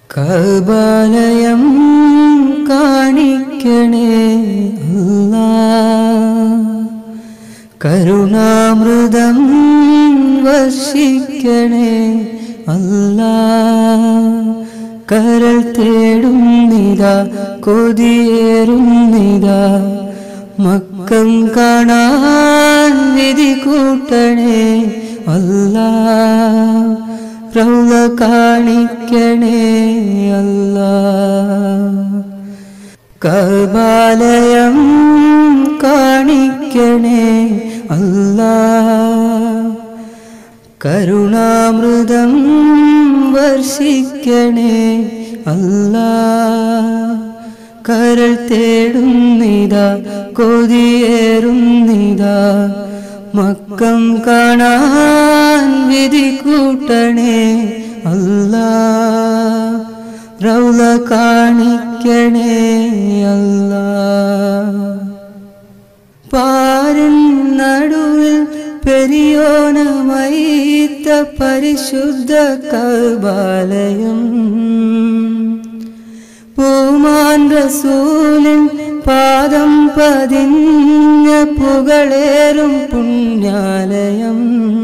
കബാലയം കാണിക്കണേ അല്ലാ കരുണാമൃതം വർഷിക്കണേ അല്ലാ കരൾ തേടുന്നിതാ കൊതിയേറുന്നിതാ മക്കം കാണാൻ വിധി കൂട്ടണേ അല്ലാ റൗള കാണിക്കണേ അല്ലാ കബാലയം കാണിക്കണേ അല്ലാ കരുണാമൃതം വർഷിക്കണേ അല്ലാ കരൾ തേടുന്നിതാ കൊതിയേറുന്നിതാ മക്കം കാണാൻ വിധി കൂട്ടണേ അല്ലാ റൗല കാണിക്കണേ അല്ലാ പാരൻ നടുവിൽ പെരിയോണമൈത്ത പരിശുദ്ധ കബാലയം പൂമാൻ റസൂലിൻ പാദം പതിഞ്ഞ പുകളേറും പുണ്യാലയം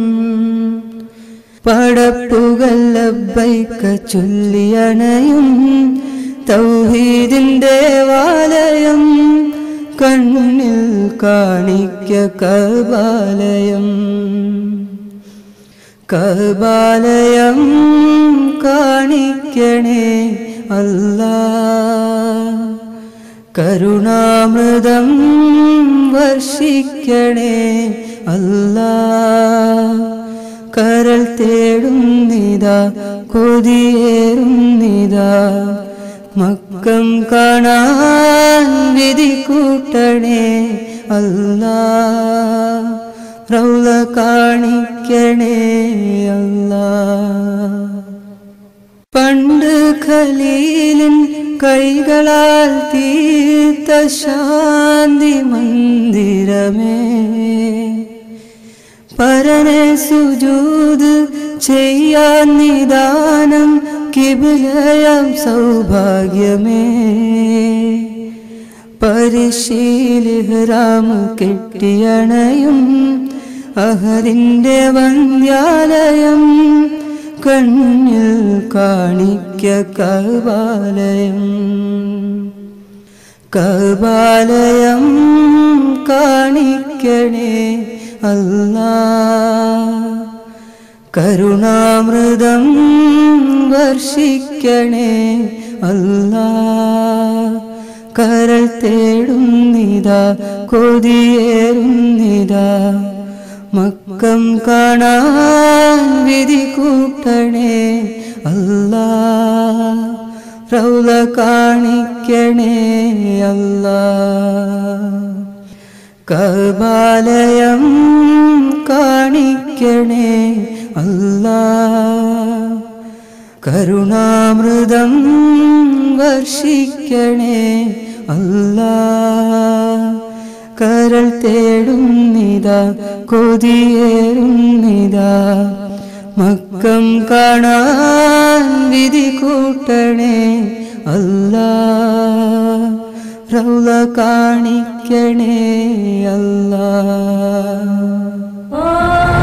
പടപ്പുകൾ ലബ്ബൈക്ക ചൊല്ലിയണയും തൗഹീദിൻ ദേവാലയം കണ്ണിൽ കാണിക്ക കബാലയം കബാലയം കാണിക്കണേ അല്ലാ കരുണാമൃതം വർഷിക്കണേ അല്ലാ കരൾ തേടുന്നിതാ കൊതിയേറുന്നിതാ മക്കം കാണാൻ വിധി കൂട്ടണേ അല്ലാ റൗല കാണിക്കണേ അല്ലാ പണ്ട് ഖലീലിൻ കൈകളാൽ തീർത്ത ശാന്തി മന്ദിരമേ പരനെ സുജൂത് ചെയ്യാൻ നിദാനം കിബിലയം സൗഭാഗ്യമേ പരിശീലിഹ്റാം കെട്ടിയണയും അഹരിൻ്റെ വന്ധ്യാലയം കണ്ണിൽ കാണിക്ക കബാലയം കബാലയം കാണിക്കണേ അല്ലാ കരുണാമൃതം വർഷിക്കണേ അല്ലാ കരൾ തേടുന്നിതാ കൊതിയേറുന്നിതാ മക്കം കാണാൻ വിധി കൂട്ടണേ അല്ലാ റൗല കാണിക്കണേ അല്ലാ കബാലയം കാണിക്കണേ അല്ലാ കരുണാമൃതം വർഷിക്കണേ അല്ലാ കരൾ തേടുന്നിതാ കൊതിയേറുന്നിതാ മക്കം കാണാൻ വിധി കൂട്ടണേ അല്ലാ റൗല കാണിക്കണേ അല്ലാ